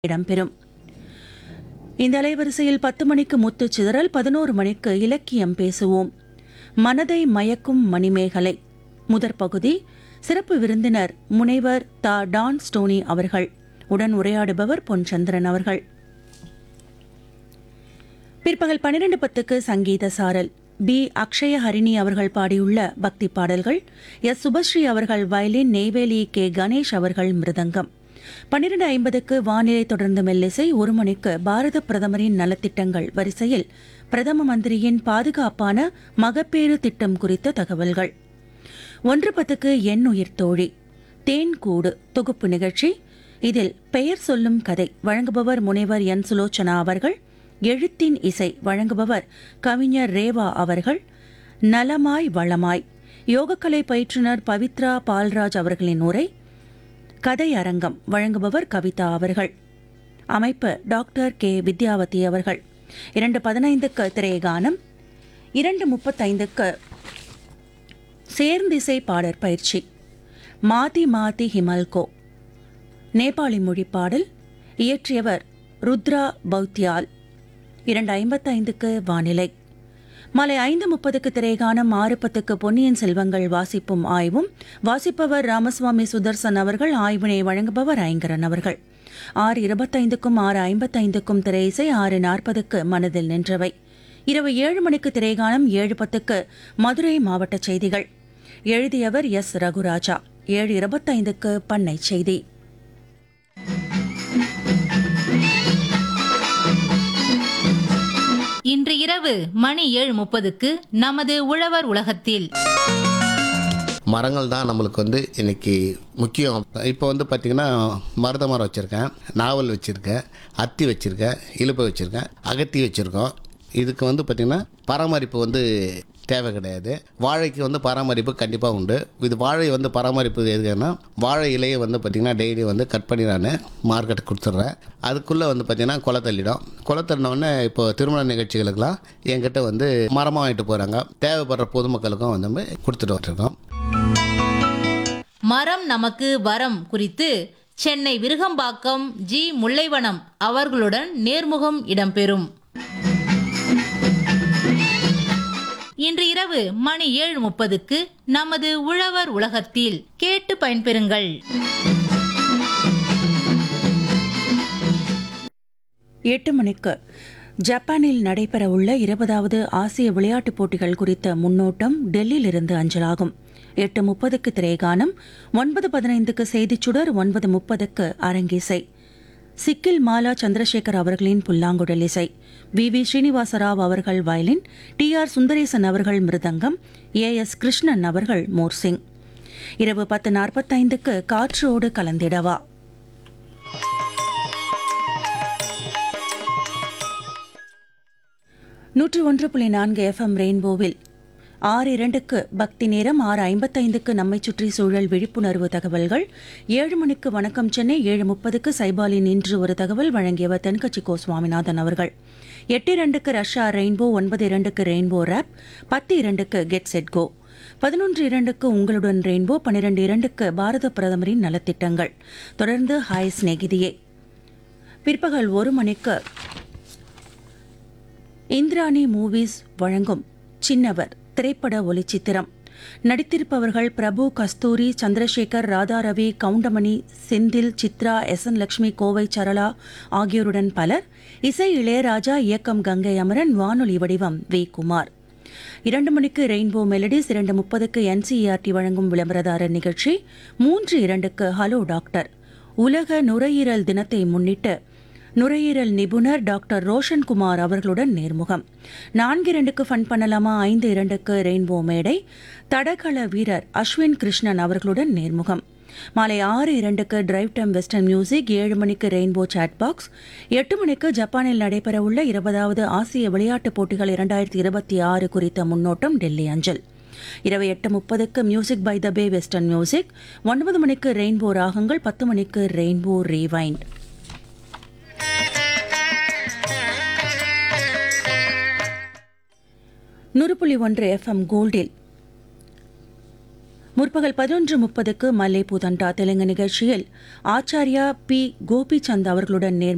இடம்பெறும் இந்த அலைவரிசையில் பத்து மணிக்கு முத்துச் சிதறல் பதினோரு மணிக்கு இலக்கியம் பேசுவோம் மனதை மயக்கும் மணிமேகலை முதற் பகுதி சிறப்பு விருந்தினர் முனைவர் தா டான் ஸ்டோனி அவர்கள் உடன் உரையாடுபவர் பொன் சந்திரன் அவர்கள் பிற்பகல் பன்னிரண்டு பத்துக்கு சங்கீத சாரல் பி அக்ஷய ஹரிணி அவர்கள் பாடியுள்ள பக்தி பாடல்கள் எஸ் சுபஸ்ரீ அவர்கள் வயலின் நெய்வேலி கே கணேஷ் அவர்கள் மிருதங்கம் பன்னிரண்டு ஐம்பதுக்கு வானிலை தொடர்ந்து மெல்லிசை ஒரு மணிக்கு பாரத பிரதமரின் நலத்திட்டங்கள் வரிசையில் பிரதம மந்திரியின் பாதுகாப்பான மகப்பேறு திட்டம் குறித்த தகவல்கள் ஒன்று பத்துக்கு என் உயிர் தோழி தேன் கூடு தொகுப்பு நிகழ்ச்சி இதில் பெயர் சொல்லும் கதை வழங்குபவர் முனைவர் என் சுலோச்சனா அவர்கள் எழுத்தின் இசை வழங்குபவர் கவிஞர் ரேவா அவர்கள் நலமாய் வளமாய் யோகக்கலை பயிற்றுனர் பவித்ரா பால்ராஜ் அவர்களின் உரை கதை அரங்கம் வழங்குபவர் கவிதா அவர்கள் அமைப்பு டாக்டர் கே வித்யாவதி அவர்கள் இரண்டு பதினைந்துக்கு திரையகானம் இரண்டு முப்பத்தைந்துக்கு சேர்ந்திசை பாடற் பயிற்சி மாதி மாதி ஹிமல்கோ நேபாளி மொழி பாடல் இயற்றியவர் ருத்ரா பௌத்யால் இரண்டு ஐம்பத்தைந்துக்கு வானிலை மாலை ஐந்து முப்பதுக்கு திரைகானம் ஆறு பத்துக்கு பொன்னியின் செல்வங்கள் வாசிப்பும் ஆய்வும் வாசிப்பவர் ராமசுவாமி சுதர்சன் அவர்கள் ஆய்வினை வழங்குபவர் ஐங்கரன் அவர்கள் ஆறு இருபத்தைந்துக்கும் ஆறு ஐம்பத்தைந்துக்கும் திரை இசை ஆறு நாற்பதுக்கு மனதில் நின்றவை இரவு ஏழு மணிக்கு திரைகானம் ஏழு பத்துக்கு மதுரை மாவட்ட செய்திகள் எழுதியவர் எஸ் ரகுராஜா ஏழு இருபத்தைந்துக்கு பண்ணை செய்தி இன்று இரவு மணி ஏழு முப்பதுக்கு நமது உழவர் உலகத்தில் மரங்கள் தான் நம்மளுக்கு வந்து இன்னைக்கு முக்கியம் இப்போ வந்து பார்த்திங்கன்னா மருத மரம் வச்சுருக்கேன் நாவல் வச்சுருக்கேன் அத்தி வச்சுருக்கேன் இலுப்பை வச்சுருக்கேன் அகத்தி வச்சுருக்கோம் இதுக்கு வந்து பார்த்திங்கன்னா பராமரிப்பு வந்து தேவை கிடையாது வாழைக்கு வந்து பராமரிப்பு கண்டிப்பாக உண்டு இது வாழை வந்து பராமரிப்பு எதுக்குன்னா வாழை இலையை வந்து பார்த்திங்கன்னா டெய்லி வந்து கட் பண்ணி நான் மார்க்கெட்டுக்கு கொடுத்துட்றேன் அதுக்குள்ளே வந்து பார்த்திங்கன்னா கொலை தள்ளிடும் கொலை தள்ளினோடனே இப்போ திருமண நிகழ்ச்சிகளுக்கெல்லாம் என்கிட்ட வந்து மரமாக வாங்கிட்டு போகிறாங்க தேவைப்படுற பொதுமக்களுக்கும் வந்து கொடுத்துட்டு வந்துருக்கோம் மரம் நமக்கு வரம் குறித்து சென்னை விருகம்பாக்கம் ஜி முல்லைவனம் அவர்களுடன் நேர்முகம் இடம்பெறும் இன்று இரவு மணி ஏழு முப்பதுக்கு நமது உழவர் உலகத்தில் கேட்டு பயன்பெறுங்கள் எட்டு மணிக்கு ஜப்பானில் நடைபெறவுள்ள இருபதாவது ஆசிய விளையாட்டுப் போட்டிகள் குறித்த முன்னோட்டம் டெல்லியிலிருந்து அஞ்சலாகும் எட்டு முப்பதுக்கு திரைகானம் ஒன்பது பதினைந்துக்கு செய்திச் சுடர் ஒன்பது முப்பதுக்கு அரங்கிசை சிக்கில் மாலா சந்திரசேகர் அவர்களின் புல்லாங்குழல் இசை வி வி ஸ்ரீனிவாசராவ் அவர்கள் வயலின் டி ஆர் சுந்தரேசன் அவர்கள் மிருதங்கம் ஏ எஸ் கிருஷ்ணன் அவர்கள் மோர்சிங் இரவு பத்து நாற்பத்தைந்துக்கு காற்றோடு கலந்திடவா நூற்று ஒன்று புள்ளி நான்கு எஃப்எம் ரெயின்போவில் ஆறு இரண்டுக்கு பக்தி நேரம் ஆறு ஐம்பத்தைந்துக்கு நம்மை சுற்றி சூழல் விழிப்புணர்வு தகவல்கள் ஏழு மணிக்கு வணக்கம் சென்னை ஏழு முப்பதுக்கு சைபாலின் இன்று ஒரு தகவல் வழங்கியவர் தென்கட்சி கோ சுவாமிநாதன் அவர்கள் எட்டு இரண்டுக்கு ரஷ்யா ரெயின்போ ஒன்பது இரண்டுக்கு ரெயின்போ ரேப் பத்து இரண்டுக்கு கெட் செட் கோ பதினொன்று இரண்டுக்கு உங்களுடன் ரெயின்போ பன்னிரண்டு இரண்டுக்கு பாரத பிரதமரின் நலத்திட்டங்கள் தொடர்ந்து ஹாய் சிநேகிதியே பிற்பகல் ஒரு மணிக்கு இந்திராணி மூவிஸ் வழங்கும் சின்னவர் திரைப்பட ஒளிச்சித்திரம் நடித்திருப்பவர்கள் பிரபு கஸ்தூரி சந்திரசேகர் ராதாரவி கவுண்டமணி செந்தில் சித்ரா எஸ் என் லட்சுமி கோவை சரளா ஆகியோருடன் பலர் இசை இளையராஜா இயக்கம் கங்கை அமரன் வானொலி வடிவம் வி குமார் இரண்டு மணிக்கு ரெயின்போ மெலடிஸ் இரண்டு முப்பதுக்கு என்சிஇஆர்டி வழங்கும் விளம்பரதாரர் நிகழ்ச்சி மூன்று இரண்டுக்கு ஹலோ டாக்டர் உலக நுரையீரல் தினத்தை முன்னிட்டு நுரையீரல் நிபுணர் டாக்டர் ரோஷன் குமார் அவர்களுடன் நேர்முகம் நான்கு இரண்டுக்கு ஃபன் பண்ணலாமா ஐந்து இரண்டுக்கு ரெயின்போ மேடை தடகள வீரர் அஸ்வின் கிருஷ்ணன் அவர்களுடன் நேர்முகம் மாலை ஆறு இரண்டுக்கு டிரைவ் டைம் வெஸ்டர்ன் மியூசிக் ஏழு மணிக்கு ரெயின்போ சாட் பாக்ஸ் எட்டு மணிக்கு ஜப்பானில் நடைபெறவுள்ள இருபதாவது ஆசிய விளையாட்டுப் போட்டிகள் இரண்டாயிரத்தி இருபத்தி ஆறு குறித்த முன்னோட்டம் டெல்லி அஞ்சல் இரவு எட்டு முப்பதுக்கு music by the bay western music ஒன்பது மணிக்கு ரெயின்போ ராகங்கள் பத்து மணிக்கு ரெயின்போ ரீவைண்ட் நூறு புள்ளி ஒன்று எஃப்எம் கோல்டில் முற்பகல் பதினொன்று முப்பதுக்கு மல்லை பூதண்டா தெலுங்கு நிகழ்ச்சியில் ஆச்சாரியா பி கோபிச்சந்த் அவர்களுடன் நேர்முகம்